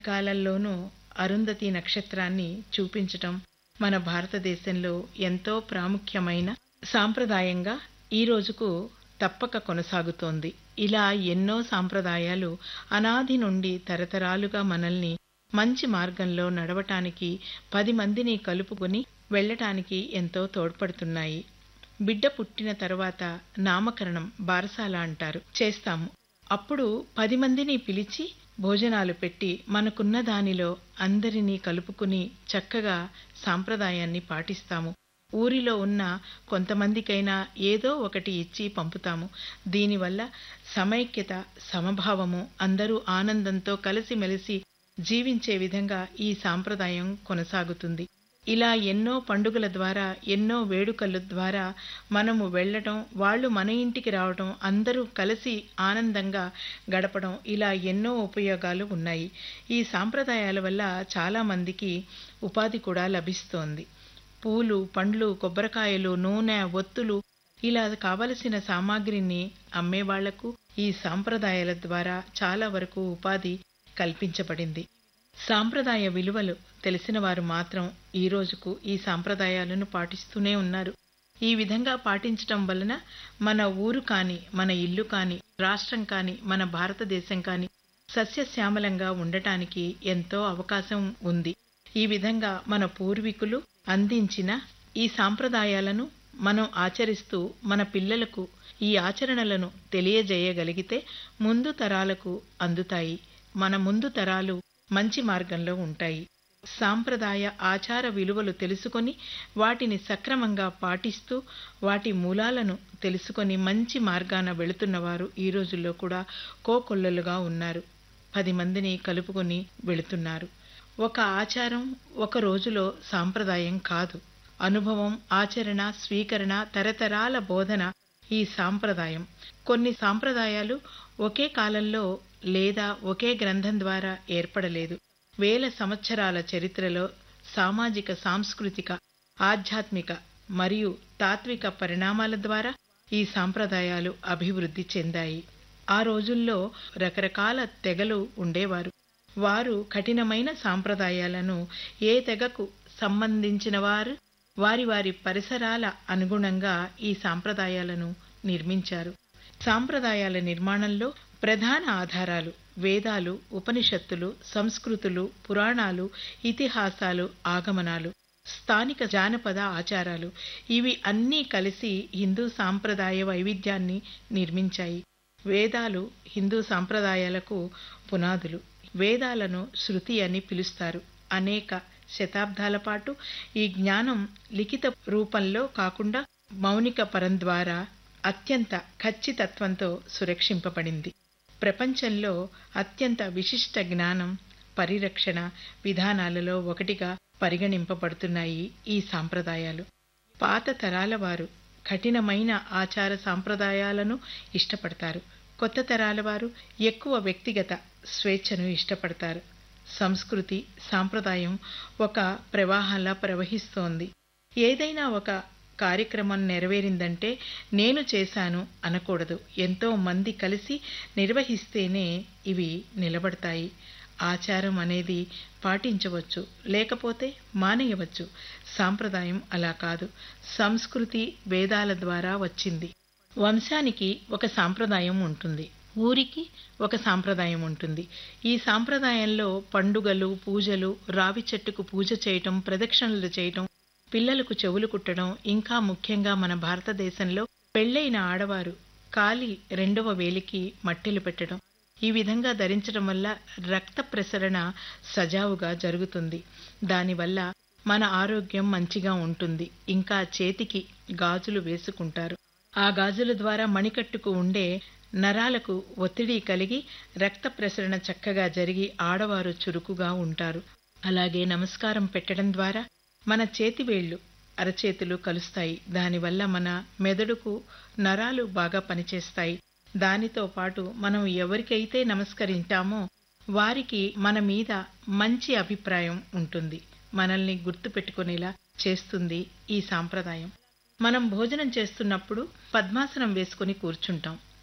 కాలంలోనూ అరుంధతి నక్షత్రాన్ని చూపించటం మన భారతదేశంలో ఎంతో ప్రాముఖ్యమైన సాంప్రదాయంగా ఈ రోజుకు తప్పక కొనసాగుతోంది ఇలా ఎన్నో సాంప్రదాయాలు అనాది నుండి తరతరాలుగా మనల్ని మంచి మార్గంలో నడవటానికి పది మందిని కలుపుకొని వెళ్ళటానికి ఎంతో తోడ్పడుతున్నాయి బిడ్డ పుట్టిన తర్వాత నామకరణం బారసాల అంటారు చేస్తాము అప్పుడు పది మందిని పిలిచి భోజనాలు పెట్టి మనకున్న దానిలో అందరినీ కలుపుకుని చక్కగా సాంప్రదాయాన్ని పాటిస్తాము ఊరిలో ఉన్న కొంతమందికైనా ఏదో ఒకటి ఇచ్చి పంపుతాము దీనివల్ల సమైక్యత సమభావము అందరూ ఆనందంతో కలిసిమెలిసి జీవించే విధంగా ఈ సాంప్రదాయం కొనసాగుతుంది ఇలా ఎన్నో పండుగల ద్వారా ఎన్నో వేడుకల ద్వారా మనము వెళ్ళటం వాళ్ళు మన ఇంటికి రావటం అందరూ కలిసి ఆనందంగా గడపడం ఇలా ఎన్నో ఉపయోగాలు ఉన్నాయి ఈ సాంప్రదాయాల వల్ల చాలా మందికి ఉపాధి కూడా లభిస్తోంది పూలు పండ్లు కొబ్బరికాయలు నూనె ఒత్తులు ఇలా కావలసిన సామాగ్రిని అమ్మేవాళ్లకు ఈ సాంప్రదాయాల ద్వారా చాలా వరకు ఉపాధి కల్పించబడింది సాంప్రదాయ విలువలు తెలిసిన వారు మాత్రం ఈ రోజుకు ఈ సాంప్రదాయాలను పాటిస్తూనే ఉన్నారు ఈ విధంగా పాటించటం వలన మన ఊరు కాని మన ఇల్లు కాని రాష్ట్రం కాని మన భారతదేశం కాని సస్యశ్యామలంగా ఉండటానికి ఎంతో అవకాశం ఉంది ఈ విధంగా మన పూర్వీకులు అందించిన ఈ సాంప్రదాయాలను మనం ఆచరిస్తూ మన పిల్లలకు ఈ ఆచరణలను తెలియజేయగలిగితే ముందు తరాలకు అందుతాయి మన ముందు తరాలు మంచి మార్గంలో ఉంటాయి సాంప్రదాయ ఆచార విలువలు తెలుసుకొని వాటిని సక్రమంగా పాటిస్తూ వాటి మూలాలను తెలుసుకొని మంచి మార్గాన వెళుతున్నవారు ఈ రోజుల్లో కూడా కోకొల్లలుగా ఉన్నారు పది మందిని కలుపుకొని వెళుతున్నారు ఒక ఆచారం ఒక రోజులో సాంప్రదాయం కాదు అనుభవం ఆచరణ స్వీకరణ తరతరాల బోధన ఈ సాంప్రదాయం కొన్ని సాంప్రదాయాలు ఒకే కాలంలో లేదా ఒకే గ్రంథం ద్వారా ఏర్పడలేదు వేల సంవత్సరాల చరిత్రలో సామాజిక సాంస్కృతిక ఆధ్యాత్మిక మరియు తాత్విక పరిణామాల ద్వారా ఈ సాంప్రదాయాలు అభివృద్ధి చెందాయి ఆ రోజుల్లో రకరకాల తెగలు ఉండేవారు వారు కఠినమైన సాంప్రదాయాలను ఏ తెగకు సంబంధించిన వారు వారి వారి పరిసరాల అనుగుణంగా ఈ సాంప్రదాయాలను నిర్మించారు సాంప్రదాయాల నిర్మాణంలో ప్రధాన ఆధారాలు వేదాలు ఉపనిషత్తులు సంస్కృతులు పురాణాలు ఇతిహాసాలు ఆగమనాలు స్థానిక జానపద ఆచారాలు ఇవి అన్నీ కలిసి హిందూ సాంప్రదాయ వైవిధ్యాన్ని నిర్మించాయి వేదాలు హిందూ సాంప్రదాయాలకు పునాదులు వేదాలను శృతి అని పిలుస్తారు అనేక శతాబ్దాల పాటు ఈ జ్ఞానం లిఖిత రూపంలో కాకుండా మౌనిక పరం ద్వారా అత్యంత ఖచ్చితత్వంతో సురక్షింపబడింది ప్రపంచంలో అత్యంత విశిష్ట జ్ఞానం పరిరక్షణ విధానాలలో ఒకటిగా పరిగణింపబడుతున్నాయి ఈ సాంప్రదాయాలు పాత తరాల వారు కఠినమైన ఆచార సాంప్రదాయాలను ఇష్టపడతారు కొత్త తరాల వారు ఎక్కువ వ్యక్తిగత స్వేచ్ఛను ఇష్టపడతారు సంస్కృతి సాంప్రదాయం ఒక ప్రవాహంలా ప్రవహిస్తోంది ఏదైనా ఒక కార్యక్రమం నెరవేరిందంటే నేను చేశాను అనకూడదు ఎంతో మంది కలిసి నిర్వహిస్తేనే ఇవి నిలబడతాయి ఆచారం అనేది పాటించవచ్చు లేకపోతే మానేయవచ్చు సాంప్రదాయం అలా కాదు సంస్కృతి వేదాల ద్వారా వచ్చింది వంశానికి ఒక సాంప్రదాయం ఉంటుంది ఊరికి ఒక సాంప్రదాయం ఉంటుంది ఈ సాంప్రదాయంలో పండుగలు పూజలు రావి చెట్టుకు పూజ చేయటం ప్రదక్షిణలు చేయటం పిల్లలకు చెవులు కుట్టడం ఇంకా ముఖ్యంగా మన భారతదేశంలో పెళ్లైన ఆడవారు కాలి రెండవ వేలికి మట్టెలు పెట్టడం ఈ విధంగా ధరించడం వల్ల రక్త ప్రసరణ సజావుగా జరుగుతుంది దానివల్ల మన ఆరోగ్యం మంచిగా ఉంటుంది ఇంకా చేతికి గాజులు వేసుకుంటారు ఆ గాజుల ద్వారా మణికట్టుకు ఉండే నరాలకు ఒత్తిడి కలిగి రక్త ప్రసరణ చక్కగా జరిగి ఆడవారు చురుకుగా ఉంటారు అలాగే నమస్కారం పెట్టడం ద్వారా మన చేతివేళ్లు అరచేతులు కలుస్తాయి దానివల్ల మన మెదడుకు నరాలు బాగా పనిచేస్తాయి దానితో పాటు మనం ఎవరికైతే నమస్కరించామో వారికి మన మీద మంచి అభిప్రాయం ఉంటుంది మనల్ని గుర్తుపెట్టుకునేలా చేస్తుంది ఈ సాంప్రదాయం మనం భోజనం చేస్తున్నప్పుడు పద్మాసనం వేసుకుని కూర్చుంటాం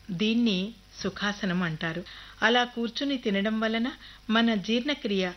దీన్ని సుఖాసనం అంటారు అలా కూర్చుని తినడం వలన మన జీర్ణక్రియ